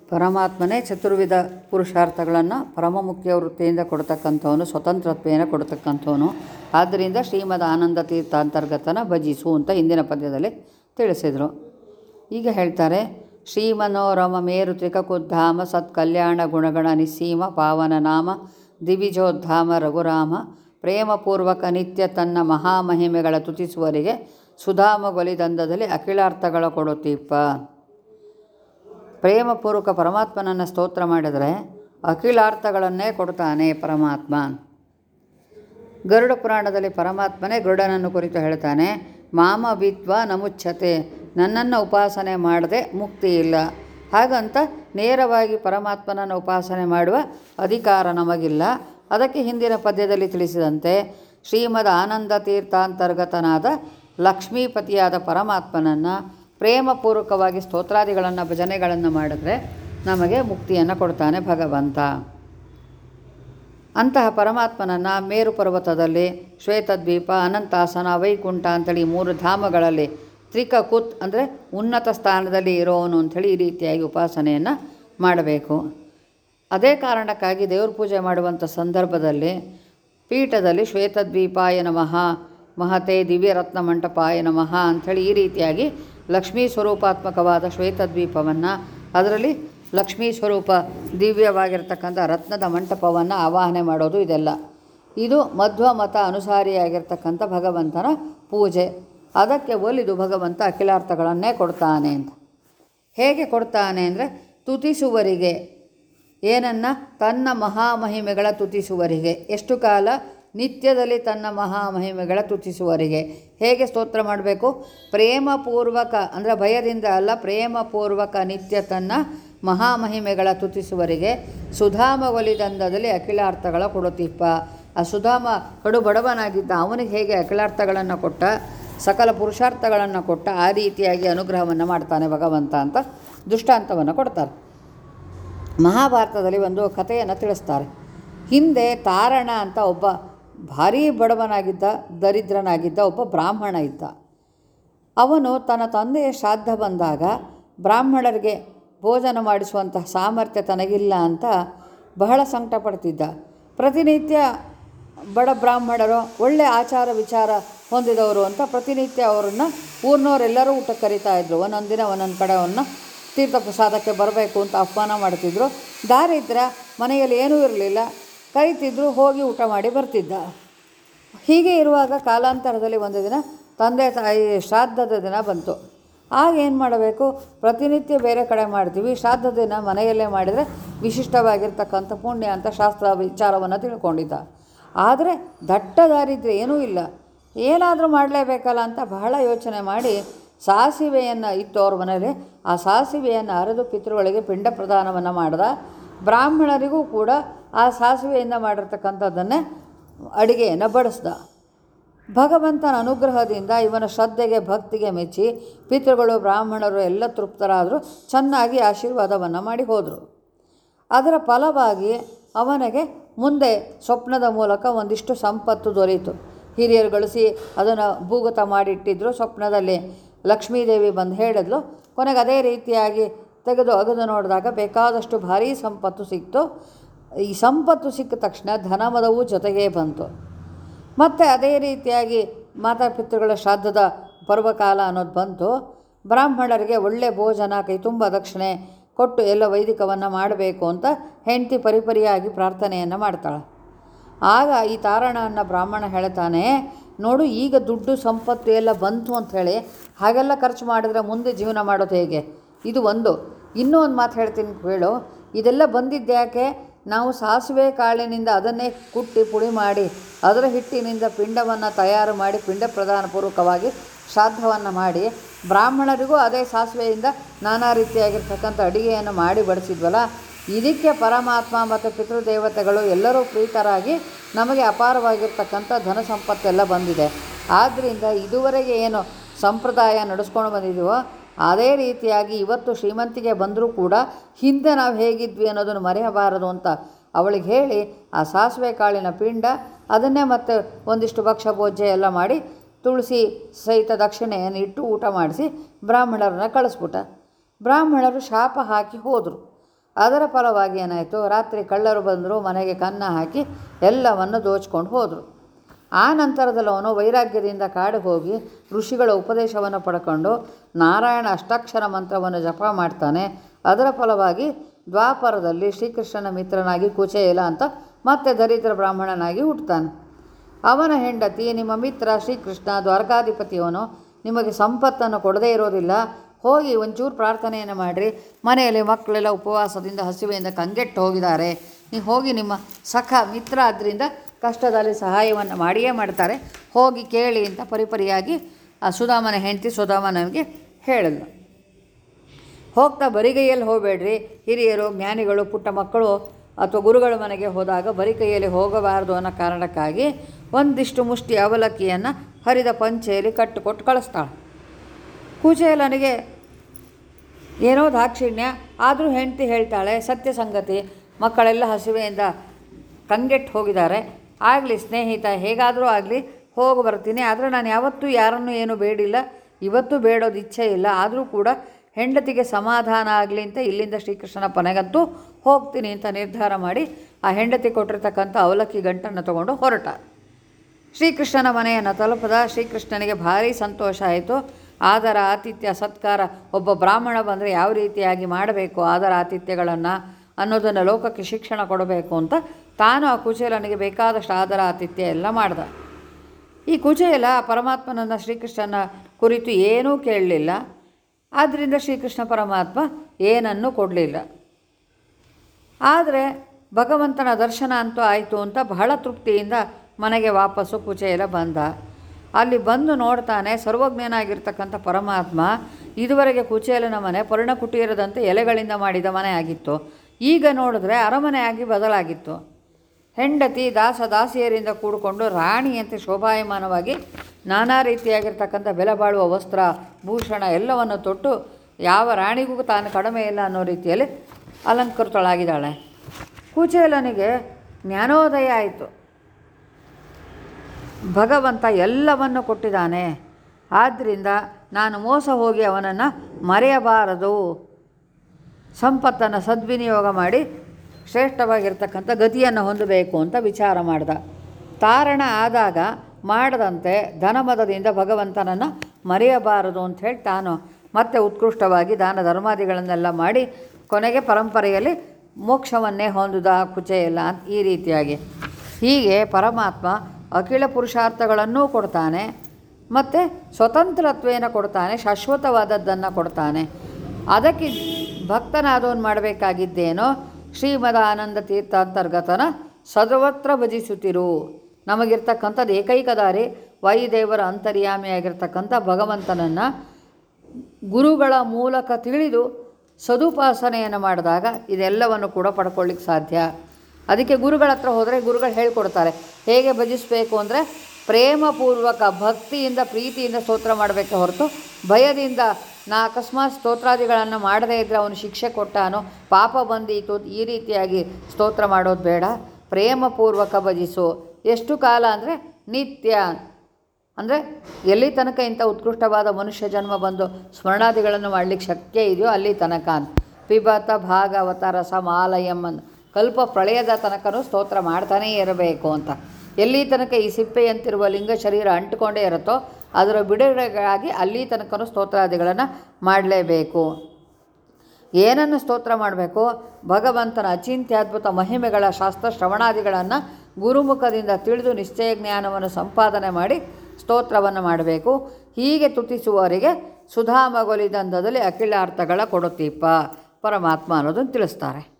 ಪರಮಾತ್ಮನೇ ಚತುರ್ವಿಧ ಪುರುಷಾರ್ಥಗಳನ್ನು ಪರಮಮುಖ್ಯ ವೃತ್ತಿಯಿಂದ ಕೊಡ್ತಕ್ಕಂಥವನು ಸ್ವತಂತ್ರತ್ವೇನ ಕೊಡ್ತಕ್ಕಂಥವನು ಆದ್ದರಿಂದ ಶ್ರೀಮದ್ ಆನಂದ ತೀರ್ಥಾಂತರ್ಗತನ ಭಜಿಸು ಅಂತ ಹಿಂದಿನ ಪದ್ಯದಲ್ಲಿ ತಿಳಿಸಿದರು ಈಗ ಹೇಳ್ತಾರೆ ಶ್ರೀಮನೋರಮ ಮೇರು ತ್ರಿಕಕುದ್ಧಾಮ ಸತ್ಕಲ್ಯಾಣ ಗುಣಗಣ ನಿಸ್ಸೀಮ ಪಾವನ ನಾಮ ದಿವಿಜೋದ್ಧಾಮ ರಘುರಾಮ ಪ್ರೇಮಪೂರ್ವಕ ನಿತ್ಯ ತನ್ನ ಮಹಾಮಹಿಮೆಗಳ ತುತಿಸುವರಿಗೆ ಸುಧಾಮಗೊಲಿದಂದದಲ್ಲಿ ಅಖಿಲಾರ್ಥಗಳ ಕೊಡುತ್ತೀಪ ಪ್ರೇಮಪೂರ್ವಕ ಪರಮಾತ್ಮನನ್ನು ಸ್ತೋತ್ರ ಮಾಡಿದರೆ ಅಖಿಲಾರ್ಥಗಳನ್ನೇ ಕೊಡ್ತಾನೆ ಪರಮಾತ್ಮ ಗರುಡ ಪುರಾಣದಲ್ಲಿ ಪರಮಾತ್ಮನೇ ಗರುಡನನ್ನು ಕುರಿತು ಹೇಳ್ತಾನೆ ಮಾಮ ವಿತ್ವ ನಮುಚ್ಛತೆ ನನ್ನನ್ನು ಉಪಾಸನೆ ಮಾಡದೆ ಮುಕ್ತಿ ಇಲ್ಲ ಹಾಗಂತ ನೇರವಾಗಿ ಪರಮಾತ್ಮನನ್ನು ಉಪಾಸನೆ ಮಾಡುವ ಅಧಿಕಾರ ನಮಗಿಲ್ಲ ಅದಕ್ಕೆ ಹಿಂದಿನ ಪದ್ಯದಲ್ಲಿ ತಿಳಿಸಿದಂತೆ ಶ್ರೀಮದ್ ಆನಂದ ತೀರ್ಥಾಂತರ್ಗತನಾದ ಲಕ್ಷ್ಮೀಪತಿಯಾದ ಪರಮಾತ್ಮನನ್ನು ಪ್ರೇಮಪೂರ್ವಕವಾಗಿ ಸ್ತೋತ್ರಾದಿಗಳನ್ನು ಭಜನೆಗಳನ್ನು ಮಾಡಿದ್ರೆ ನಮಗೆ ಮುಕ್ತಿಯನ್ನು ಕೊಡ್ತಾನೆ ಭಗವಂತ ಅಂತಹ ಪರಮಾತ್ಮನನ್ನು ಮೇರು ಪರ್ವತದಲ್ಲಿ ಶ್ವೇತದ್ವೀಪ ಅನಂತಾಸನ ವೈಕುಂಠ ಅಂಥೇಳಿ ಈ ಮೂರು ಧಾಮಗಳಲ್ಲಿ ತ್ರಿಕಕುತ್ ಅಂದರೆ ಉನ್ನತ ಸ್ಥಾನದಲ್ಲಿ ಇರೋವನು ಅಂಥೇಳಿ ಈ ರೀತಿಯಾಗಿ ಉಪಾಸನೆಯನ್ನು ಮಾಡಬೇಕು ಅದೇ ಕಾರಣಕ್ಕಾಗಿ ದೇವ್ರ ಪೂಜೆ ಮಾಡುವಂಥ ಸಂದರ್ಭದಲ್ಲಿ ಪೀಠದಲ್ಲಿ ಶ್ವೇತದ್ವೀಪಾಯ ನಮಃ ಮಹತೆ ದಿವ್ಯರತ್ನ ಮಂಟಪಾಯ ನಮಃ ಅಂಥೇಳಿ ಈ ರೀತಿಯಾಗಿ ಲಕ್ಷ್ಮೀ ಸ್ವರೂಪಾತ್ಮಕವಾದ ಶ್ವೇತದ್ವೀಪವನ್ನು ಅದರಲ್ಲಿ ಲಕ್ಷ್ಮೀ ಸ್ವರೂಪ ದಿವ್ಯವಾಗಿರ್ತಕ್ಕಂಥ ರತ್ನದ ಮಂಟಪವನ್ನು ಆವಾಹನೆ ಮಾಡೋದು ಇದೆಲ್ಲ ಇದು ಮಧ್ವ ಮತ ಅನುಸಾರಿಯಾಗಿರ್ತಕ್ಕಂಥ ಭಗವಂತನ ಪೂಜೆ ಅದಕ್ಕೆ ಒಲಿದು ಭಗವಂತ ಅಖಿಲಾರ್ಥಗಳನ್ನೇ ಕೊಡ್ತಾನೆ ಅಂತ ಹೇಗೆ ಕೊಡ್ತಾನೆ ಅಂದರೆ ತುತಿಸುವರಿಗೆ ಏನನ್ನು ತನ್ನ ಮಹಾಮಹಿಮೆಗಳ ತುತಿಸುವರಿಗೆ ಎಷ್ಟು ಕಾಲ ನಿತ್ಯದಲ್ಲಿ ತನ್ನ ಮಹಾಮಹಿಮೆಗಳ ತುತಿಸುವರಿಗೆ ಹೇಗೆ ಸ್ತೋತ್ರ ಮಾಡಬೇಕು ಪ್ರೇಮಪೂರ್ವಕ ಅಂದರೆ ಭಯದಿಂದ ಅಲ್ಲ ಪ್ರೇಮಪೂರ್ವಕ ನಿತ್ಯ ತನ್ನ ಮಹಾಮಹಿಮೆಗಳ ತುತಿಸುವರಿಗೆ ಸುಧಾಮ ಒಲಿದಂದದಲ್ಲಿ ಅಖಿಲಾರ್ಥಗಳ ಕೊಡುತ್ತಿಪ್ಪ ಆ ಸುಧಾಮ ಕಡು ಬಡವನಾಗಿದ್ದ ಅವನಿಗೆ ಹೇಗೆ ಅಖಿಲಾರ್ಥಗಳನ್ನು ಕೊಟ್ಟ ಸಕಲ ಪುರುಷಾರ್ಥಗಳನ್ನು ಕೊಟ್ಟ ಆ ರೀತಿಯಾಗಿ ಅನುಗ್ರಹವನ್ನು ಮಾಡ್ತಾನೆ ಭಗವಂತ ಅಂತ ದೃಷ್ಟಾಂತವನ್ನು ಕೊಡ್ತಾರೆ ಮಹಾಭಾರತದಲ್ಲಿ ಒಂದು ಕಥೆಯನ್ನು ತಿಳಿಸ್ತಾರೆ ಹಿಂದೆ ತಾರಣ ಅಂತ ಒಬ್ಬ ಭಾರೀ ಬಡವನಾಗಿದ್ದ ದರಿದ್ರನಾಗಿದ್ದ ಒಬ್ಬ ಬ್ರಾಹ್ಮಣ ಇದ್ದ ಅವನು ತನ್ನ ತಂದೆಯ ಶ್ರಾದ್ದ ಬಂದಾಗ ಬ್ರಾಹ್ಮಣರಿಗೆ ಭೋಜನ ಮಾಡಿಸುವಂತಹ ಸಾಮರ್ಥ್ಯ ತನಗಿಲ್ಲ ಅಂತ ಬಹಳ ಸಂಕಟ ಪಡ್ತಿದ್ದ ಪ್ರತಿನಿತ್ಯ ಬಡ ಬ್ರಾಹ್ಮಣರು ಒಳ್ಳೆ ಆಚಾರ ವಿಚಾರ ಹೊಂದಿದವರು ಅಂತ ಪ್ರತಿನಿತ್ಯ ಅವರನ್ನು ಊರಿನವರೆಲ್ಲರೂ ಊಟಕ್ಕೆ ಕರಿತಾ ಇದ್ರು ಒಂದೊಂದು ದಿನ ಒಂದೊಂದು ಕಡೆ ಅವನ್ನ ತೀರ್ಥ ಪ್ರಸಾದಕ್ಕೆ ಬರಬೇಕು ಅಂತ ಆಹ್ವಾನ ಮಾಡ್ತಿದ್ರು ದಾರಿದ್ರ ಮನೆಯಲ್ಲಿ ಏನೂ ಇರಲಿಲ್ಲ ಕರಿತಿದ್ರು ಹೋಗಿ ಊಟ ಮಾಡಿ ಬರ್ತಿದ್ದ ಹೀಗೆ ಇರುವಾಗ ಕಾಲಾಂತರದಲ್ಲಿ ಒಂದು ದಿನ ತಂದೆ ತಾಯಿ ಶ್ರಾದ್ದದ ದಿನ ಬಂತು ಆಗ ಏನು ಮಾಡಬೇಕು ಪ್ರತಿನಿತ್ಯ ಬೇರೆ ಕಡೆ ಮಾಡ್ತೀವಿ ಶ್ರಾದ್ದ ದಿನ ಮನೆಯಲ್ಲೇ ಮಾಡಿದರೆ ವಿಶಿಷ್ಟವಾಗಿರ್ತಕ್ಕಂಥ ಪುಣ್ಯ ಅಂತ ಶಾಸ್ತ್ರ ವಿಚಾರವನ್ನು ತಿಳ್ಕೊಂಡಿದ್ದ ಆದರೆ ದಟ್ಟ ದಾರಿದ್ರೆ ಏನೂ ಇಲ್ಲ ಏನಾದರೂ ಮಾಡಲೇಬೇಕಲ್ಲ ಅಂತ ಬಹಳ ಯೋಚನೆ ಮಾಡಿ ಸಾಸಿವೆಯನ್ನು ಇತ್ತು ಅವ್ರ ಮನೇಲಿ ಆ ಸಾಸಿವೆಯನ್ನು ಅರೆದು ಪಿತೃಗಳಿಗೆ ಪಿಂಡ ಪ್ರದಾನವನ್ನು ಮಾಡ್ದ ಬ್ರಾಹ್ಮಣರಿಗೂ ಕೂಡ ಆ ಸಾಸಿವೆಯಿಂದ ಮಾಡಿರ್ತಕ್ಕಂಥದ್ದನ್ನೇ ಅಡಿಗೆಯನ್ನು ಬಡಿಸ್ದ ಭಗವಂತನ ಅನುಗ್ರಹದಿಂದ ಇವನ ಶ್ರದ್ಧೆಗೆ ಭಕ್ತಿಗೆ ಮೆಚ್ಚಿ ಪಿತೃಗಳು ಬ್ರಾಹ್ಮಣರು ಎಲ್ಲ ತೃಪ್ತರಾದರು ಚೆನ್ನಾಗಿ ಆಶೀರ್ವಾದವನ್ನು ಮಾಡಿ ಹೋದರು ಅದರ ಫಲವಾಗಿ ಅವನಿಗೆ ಮುಂದೆ ಸ್ವಪ್ನದ ಮೂಲಕ ಒಂದಿಷ್ಟು ಸಂಪತ್ತು ದೊರೆಯಿತು ಹಿರಿಯರು ಗಳಿಸಿ ಅದನ್ನು ಭೂಗತ ಮಾಡಿಟ್ಟಿದ್ರು ಸ್ವಪ್ನದಲ್ಲಿ ಲಕ್ಷ್ಮೀದೇವಿ ಬಂದು ಹೇಳಿದ್ಲು ಕೊನೆಗೆ ಅದೇ ರೀತಿಯಾಗಿ ತೆಗೆದು ಅಗದು ನೋಡಿದಾಗ ಬೇಕಾದಷ್ಟು ಭಾರೀ ಸಂಪತ್ತು ಸಿಕ್ತು ಈ ಸಂಪತ್ತು ಸಿಕ್ಕ ತಕ್ಷಣ ಧನಮದವು ಜೊತೆಗೇ ಬಂತು ಮತ್ತು ಅದೇ ರೀತಿಯಾಗಿ ಮಾತಾಪಿತೃಗಳ ಶ್ರಾದ್ದದ ಪರ್ವಕಾಲ ಅನ್ನೋದು ಬಂತು ಬ್ರಾಹ್ಮಣರಿಗೆ ಒಳ್ಳೆ ಭೋಜನ ಕೈ ತುಂಬ ದಕ್ಷಿಣೆ ಕೊಟ್ಟು ಎಲ್ಲ ವೈದಿಕವನ್ನು ಮಾಡಬೇಕು ಅಂತ ಹೆಂಡತಿ ಪರಿಪರಿಯಾಗಿ ಪ್ರಾರ್ಥನೆಯನ್ನು ಮಾಡ್ತಾಳೆ ಆಗ ಈ ತಾರಣ ಅನ್ನೋ ಬ್ರಾಹ್ಮಣ ಹೇಳ್ತಾನೆ ನೋಡು ಈಗ ದುಡ್ಡು ಸಂಪತ್ತು ಎಲ್ಲ ಬಂತು ಅಂಥೇಳಿ ಹಾಗೆಲ್ಲ ಖರ್ಚು ಮಾಡಿದ್ರೆ ಮುಂದೆ ಜೀವನ ಮಾಡೋದು ಹೇಗೆ ಇದು ಒಂದು ಇನ್ನೂ ಒಂದು ಮಾತು ಹೇಳ್ತೀನಿ ಕೇಳು ಇದೆಲ್ಲ ಬಂದಿದ್ದು ಯಾಕೆ ನಾವು ಸಾಸಿವೆ ಕಾಳಿನಿಂದ ಅದನ್ನೇ ಕುಟ್ಟಿ ಪುಡಿ ಮಾಡಿ ಅದರ ಹಿಟ್ಟಿನಿಂದ ಪಿಂಡವನ್ನು ತಯಾರು ಮಾಡಿ ಪಿಂಡ ಪ್ರದಾನ ಪೂರ್ವಕವಾಗಿ ಶ್ರಾದ್ದವನ್ನು ಮಾಡಿ ಬ್ರಾಹ್ಮಣರಿಗೂ ಅದೇ ಸಾಸಿವೆಯಿಂದ ನಾನಾ ರೀತಿಯಾಗಿರ್ತಕ್ಕಂಥ ಅಡಿಗೆಯನ್ನು ಮಾಡಿ ಬಡಿಸಿದ್ವಲ್ಲ ಇದಕ್ಕೆ ಪರಮಾತ್ಮ ಮತ್ತು ಪಿತೃದೇವತೆಗಳು ಎಲ್ಲರೂ ಪ್ರೀತರಾಗಿ ನಮಗೆ ಅಪಾರವಾಗಿರ್ತಕ್ಕಂಥ ಧನ ಸಂಪತ್ತೆಲ್ಲ ಬಂದಿದೆ ಆದ್ದರಿಂದ ಇದುವರೆಗೆ ಏನು ಸಂಪ್ರದಾಯ ನಡೆಸ್ಕೊಂಡು ಬಂದಿದ್ದೀವೋ ಅದೇ ರೀತಿಯಾಗಿ ಇವತ್ತು ಶ್ರೀಮಂತಿಗೆ ಬಂದರೂ ಕೂಡ ಹಿಂದೆ ನಾವು ಹೇಗಿದ್ವಿ ಅನ್ನೋದನ್ನು ಮರೆಯಬಾರದು ಅಂತ ಅವಳಿಗೆ ಹೇಳಿ ಆ ಸಾಸಿವೆ ಕಾಳಿನ ಪಿಂಡ ಅದನ್ನೇ ಮತ್ತೆ ಒಂದಿಷ್ಟು ಭಕ್ಷ್ಯ ಭೋಜ್ಯ ಎಲ್ಲ ಮಾಡಿ ತುಳಸಿ ಸಹಿತ ದಕ್ಷಿಣೆಯನ್ನು ಇಟ್ಟು ಊಟ ಮಾಡಿಸಿ ಬ್ರಾಹ್ಮಣರನ್ನ ಕಳಿಸ್ಬಿಟ್ಟ ಬ್ರಾಹ್ಮಣರು ಶಾಪ ಹಾಕಿ ಹೋದರು ಅದರ ಫಲವಾಗಿ ಏನಾಯಿತು ರಾತ್ರಿ ಕಳ್ಳರು ಬಂದರು ಮನೆಗೆ ಕನ್ನ ಹಾಕಿ ಎಲ್ಲವನ್ನು ದೋಚ್ಕೊಂಡು ಹೋದರು ಆ ನಂತರದಲ್ಲಿ ಅವನು ವೈರಾಗ್ಯದಿಂದ ಕಾಡಿಗೆ ಹೋಗಿ ಋಷಿಗಳ ಉಪದೇಶವನ್ನು ಪಡ್ಕೊಂಡು ನಾರಾಯಣ ಅಷ್ಟಾಕ್ಷರ ಮಂತ್ರವನ್ನು ಜಪ ಮಾಡ್ತಾನೆ ಅದರ ಫಲವಾಗಿ ದ್ವಾಪರದಲ್ಲಿ ಶ್ರೀಕೃಷ್ಣನ ಮಿತ್ರನಾಗಿ ಕುಚೇಲ ಅಂತ ಮತ್ತೆ ದರಿದ್ರ ಬ್ರಾಹ್ಮಣನಾಗಿ ಹುಟ್ಟುತ್ತಾನೆ ಅವನ ಹೆಂಡತಿ ನಿಮ್ಮ ಮಿತ್ರ ಶ್ರೀಕೃಷ್ಣ ದ್ವಾರಕಾಧಿಪತಿಯವನು ನಿಮಗೆ ಸಂಪತ್ತನ್ನು ಕೊಡದೇ ಇರೋದಿಲ್ಲ ಹೋಗಿ ಒಂಚೂರು ಪ್ರಾರ್ಥನೆಯನ್ನು ಮಾಡಿರಿ ಮನೆಯಲ್ಲಿ ಮಕ್ಕಳೆಲ್ಲ ಉಪವಾಸದಿಂದ ಹಸಿವೆಯಿಂದ ಕಂಗೆಟ್ಟು ಹೋಗಿದ್ದಾರೆ ನೀವು ಹೋಗಿ ನಿಮ್ಮ ಸಖ ಮಿತ್ರ ಆದ್ದರಿಂದ ಕಷ್ಟದಲ್ಲಿ ಸಹಾಯವನ್ನು ಮಾಡಿಯೇ ಮಾಡ್ತಾರೆ ಹೋಗಿ ಕೇಳಿ ಅಂತ ಪರಿಪರಿಯಾಗಿ ಆ ಸುಧಾಮನ ಹೆಂಡತಿ ಸುಧಾಮನಿಗೆ ಹೇಳಿದ್ಲು ಹೋಗ್ತಾ ಬರಿಗೈಯಲ್ಲಿ ಹೋಗಬೇಡ್ರಿ ಹಿರಿಯರು ಜ್ಞಾನಿಗಳು ಪುಟ್ಟ ಮಕ್ಕಳು ಅಥವಾ ಗುರುಗಳ ಮನೆಗೆ ಹೋದಾಗ ಬರಿ ಕೈಯಲ್ಲಿ ಹೋಗಬಾರದು ಅನ್ನೋ ಕಾರಣಕ್ಕಾಗಿ ಒಂದಿಷ್ಟು ಮುಷ್ಟಿ ಅವಲಕ್ಕಿಯನ್ನು ಹರಿದ ಪಂಚೆಯಲ್ಲಿ ಕಟ್ಟಿಕೊಟ್ಟು ಕಳಿಸ್ತಾಳೆ ಕುಚೇಲನಿಗೆ ಏನೋ ದಾಕ್ಷಿಣ್ಯ ಆದರೂ ಹೆಂಡತಿ ಹೇಳ್ತಾಳೆ ಸತ್ಯ ಸಂಗತಿ ಮಕ್ಕಳೆಲ್ಲ ಹಸಿವೆಯಿಂದ ಕಂಗೆಟ್ಟು ಹೋಗಿದ್ದಾರೆ ಆಗಲಿ ಸ್ನೇಹಿತ ಹೇಗಾದರೂ ಆಗಲಿ ಹೋಗಿ ಬರ್ತೀನಿ ಆದರೆ ನಾನು ಯಾವತ್ತೂ ಯಾರನ್ನೂ ಏನು ಬೇಡಿಲ್ಲ ಇವತ್ತು ಬೇಡೋದು ಇಚ್ಛೆ ಇಲ್ಲ ಆದರೂ ಕೂಡ ಹೆಂಡತಿಗೆ ಸಮಾಧಾನ ಆಗಲಿ ಅಂತ ಇಲ್ಲಿಂದ ಶ್ರೀಕೃಷ್ಣನ ಕೊನೆಗಂತೂ ಹೋಗ್ತೀನಿ ಅಂತ ನಿರ್ಧಾರ ಮಾಡಿ ಆ ಹೆಂಡತಿ ಕೊಟ್ಟಿರ್ತಕ್ಕಂಥ ಅವಲಕ್ಕಿ ಗಂಟನ್ನು ತಗೊಂಡು ಹೊರಟ ಶ್ರೀಕೃಷ್ಣನ ಮನೆಯನ್ನು ತಲುಪದ ಶ್ರೀಕೃಷ್ಣನಿಗೆ ಭಾರಿ ಸಂತೋಷ ಆಯಿತು ಆದರ ಆತಿಥ್ಯ ಸತ್ಕಾರ ಒಬ್ಬ ಬ್ರಾಹ್ಮಣ ಬಂದರೆ ಯಾವ ರೀತಿಯಾಗಿ ಮಾಡಬೇಕು ಆದರ ಆತಿಥ್ಯಗಳನ್ನು ಅನ್ನೋದನ್ನು ಲೋಕಕ್ಕೆ ಶಿಕ್ಷಣ ಕೊಡಬೇಕು ಅಂತ ತಾನು ಆ ಕುಚೇಲನಿಗೆ ಬೇಕಾದಷ್ಟು ಆದರ ಆತಿಥ್ಯ ಎಲ್ಲ ಮಾಡ್ದ ಈ ಕುಚೇಲ ಪರಮಾತ್ಮನನ್ನು ಶ್ರೀಕೃಷ್ಣನ ಕುರಿತು ಏನೂ ಕೇಳಲಿಲ್ಲ ಆದ್ದರಿಂದ ಶ್ರೀಕೃಷ್ಣ ಪರಮಾತ್ಮ ಏನನ್ನೂ ಕೊಡಲಿಲ್ಲ ಆದರೆ ಭಗವಂತನ ದರ್ಶನ ಅಂತೂ ಆಯಿತು ಅಂತ ಬಹಳ ತೃಪ್ತಿಯಿಂದ ಮನೆಗೆ ವಾಪಸ್ಸು ಕುಚೇಲ ಬಂದ ಅಲ್ಲಿ ಬಂದು ನೋಡ್ತಾನೆ ಸರ್ವಜ್ಞನಾಗಿರ್ತಕ್ಕಂಥ ಪರಮಾತ್ಮ ಇದುವರೆಗೆ ಕುಚೇಲನ ಮನೆ ಪರ್ಣಕುಟೀರದಂತೆ ಎಲೆಗಳಿಂದ ಮಾಡಿದ ಮನೆ ಆಗಿತ್ತು ಈಗ ನೋಡಿದ್ರೆ ಅರಮನೆಯಾಗಿ ಬದಲಾಗಿತ್ತು ಹೆಂಡತಿ ದಾಸ ದಾಸಿಯರಿಂದ ಕೂಡಿಕೊಂಡು ರಾಣಿಯಂತೆ ಶೋಭಾಯಮಾನವಾಗಿ ನಾನಾ ರೀತಿಯಾಗಿರ್ತಕ್ಕಂಥ ಬೆಲೆ ಬಾಳುವ ವಸ್ತ್ರ ಭೂಷಣ ಎಲ್ಲವನ್ನು ತೊಟ್ಟು ಯಾವ ರಾಣಿಗೂ ತಾನು ಕಡಿಮೆ ಇಲ್ಲ ಅನ್ನೋ ರೀತಿಯಲ್ಲಿ ಅಲಂಕೃತಳಾಗಿದ್ದಾಳೆ ಕುಚೇಲನಿಗೆ ಜ್ಞಾನೋದಯ ಆಯಿತು ಭಗವಂತ ಎಲ್ಲವನ್ನು ಕೊಟ್ಟಿದ್ದಾನೆ ಆದ್ದರಿಂದ ನಾನು ಮೋಸ ಹೋಗಿ ಅವನನ್ನು ಮರೆಯಬಾರದು ಸಂಪತ್ತನ್ನು ಸದ್ವಿನಿಯೋಗ ಮಾಡಿ ಶ್ರೇಷ್ಠವಾಗಿರ್ತಕ್ಕಂಥ ಗತಿಯನ್ನು ಹೊಂದಬೇಕು ಅಂತ ವಿಚಾರ ಮಾಡ್ದ ತಾರಣ ಆದಾಗ ಮಾಡದಂತೆ ಧನಮದದಿಂದ ಭಗವಂತನನ್ನು ಮರೆಯಬಾರದು ಅಂಥೇಳಿ ತಾನು ಮತ್ತೆ ಉತ್ಕೃಷ್ಟವಾಗಿ ದಾನ ಧರ್ಮಾದಿಗಳನ್ನೆಲ್ಲ ಮಾಡಿ ಕೊನೆಗೆ ಪರಂಪರೆಯಲ್ಲಿ ಮೋಕ್ಷವನ್ನೇ ಹೊಂದುದ ಕುಚೆಯಿಲ್ಲ ಅಂತ ಈ ರೀತಿಯಾಗಿ ಹೀಗೆ ಪರಮಾತ್ಮ ಅಖಿಲ ಪುರುಷಾರ್ಥಗಳನ್ನೂ ಕೊಡ್ತಾನೆ ಮತ್ತು ಸ್ವತಂತ್ರತ್ವೇನ ಕೊಡ್ತಾನೆ ಶಾಶ್ವತವಾದದ್ದನ್ನು ಕೊಡ್ತಾನೆ ಅದಕ್ಕೆ ಭಕ್ತನಾದವನು ಮಾಡಬೇಕಾಗಿದ್ದೇನೋ ಶ್ರೀಮದ ಆನಂದ ತೀರ್ಥಾಂತರ್ಗತನ ಸರ್ವತ್ರ ಭಜಿಸುತ್ತಿರು ನಮಗಿರ್ತಕ್ಕಂಥದ್ದು ಏಕೈಕ ದಾರಿ ವಾಯುದೇವರ ಅಂತರ್ಯಾಮಿಯಾಗಿರ್ತಕ್ಕಂಥ ಭಗವಂತನನ್ನು ಗುರುಗಳ ಮೂಲಕ ತಿಳಿದು ಸದುಪಾಸನೆಯನ್ನು ಮಾಡಿದಾಗ ಇದೆಲ್ಲವನ್ನು ಕೂಡ ಪಡ್ಕೊಳ್ಳಿಕ್ಕೆ ಸಾಧ್ಯ ಅದಕ್ಕೆ ಗುರುಗಳ ಹತ್ರ ಹೋದರೆ ಗುರುಗಳು ಹೇಳ್ಕೊಡ್ತಾರೆ ಹೇಗೆ ಭಜಿಸಬೇಕು ಅಂದರೆ ಪ್ರೇಮಪೂರ್ವಕ ಭಕ್ತಿಯಿಂದ ಪ್ರೀತಿಯಿಂದ ಸ್ತೋತ್ರ ಮಾಡಬೇಕೆ ಹೊರತು ಭಯದಿಂದ ನಾ ಅಕಸ್ಮಾತ್ ಸ್ತೋತ್ರಾದಿಗಳನ್ನು ಮಾಡದೇ ಇದ್ದರೆ ಅವನು ಶಿಕ್ಷೆ ಕೊಟ್ಟಾನೋ ಪಾಪ ಬಂದೀತು ಈ ರೀತಿಯಾಗಿ ಸ್ತೋತ್ರ ಮಾಡೋದು ಬೇಡ ಪ್ರೇಮಪೂರ್ವಕ ಭಜಿಸು ಎಷ್ಟು ಕಾಲ ಅಂದರೆ ನಿತ್ಯ ಅಂದರೆ ಎಲ್ಲಿ ತನಕ ಇಂಥ ಉತ್ಕೃಷ್ಟವಾದ ಮನುಷ್ಯ ಜನ್ಮ ಬಂದು ಸ್ಮರಣಾದಿಗಳನ್ನು ಮಾಡಲಿಕ್ಕೆ ಶಕ್ಯ ಇದೆಯೋ ಅಲ್ಲಿ ತನಕ ಅಂತ ಪಿಬತ ಭಾಗವತ ರಸ ಮಾಲಯಂ ಅಂತ ಕಲ್ಪ ಪ್ರಳಯದ ತನಕನೂ ಸ್ತೋತ್ರ ಮಾಡ್ತಾನೇ ಇರಬೇಕು ಅಂತ ಎಲ್ಲಿ ತನಕ ಈ ಸಿಪ್ಪೆಯಂತಿರುವ ಲಿಂಗ ಶರೀರ ಅಂಟಿಕೊಂಡೇ ಇರುತ್ತೋ ಅದರ ಬಿಡುಗಡೆಗಾಗಿ ಅಲ್ಲಿ ತನಕನೂ ಸ್ತೋತ್ರಾದಿಗಳನ್ನು ಮಾಡಲೇಬೇಕು ಏನನ್ನು ಸ್ತೋತ್ರ ಮಾಡಬೇಕು ಭಗವಂತನ ಅಚಿಂತ್ಯದ್ಭುತ ಮಹಿಮೆಗಳ ಶಾಸ್ತ್ರ ಶ್ರವಣಾದಿಗಳನ್ನು ಗುರುಮುಖದಿಂದ ತಿಳಿದು ನಿಶ್ಚಯ ಜ್ಞಾನವನ್ನು ಸಂಪಾದನೆ ಮಾಡಿ ಸ್ತೋತ್ರವನ್ನು ಮಾಡಬೇಕು ಹೀಗೆ ತುತಿಸುವವರಿಗೆ ಸುಧಾಮಗೊಲಿದಂದದಲ್ಲಿ ಅಖಿಲಾರ್ಥಗಳ ಕೊಡುತ್ತೀಪ ಪರಮಾತ್ಮ ಅನ್ನೋದನ್ನು ತಿಳಿಸ್ತಾರೆ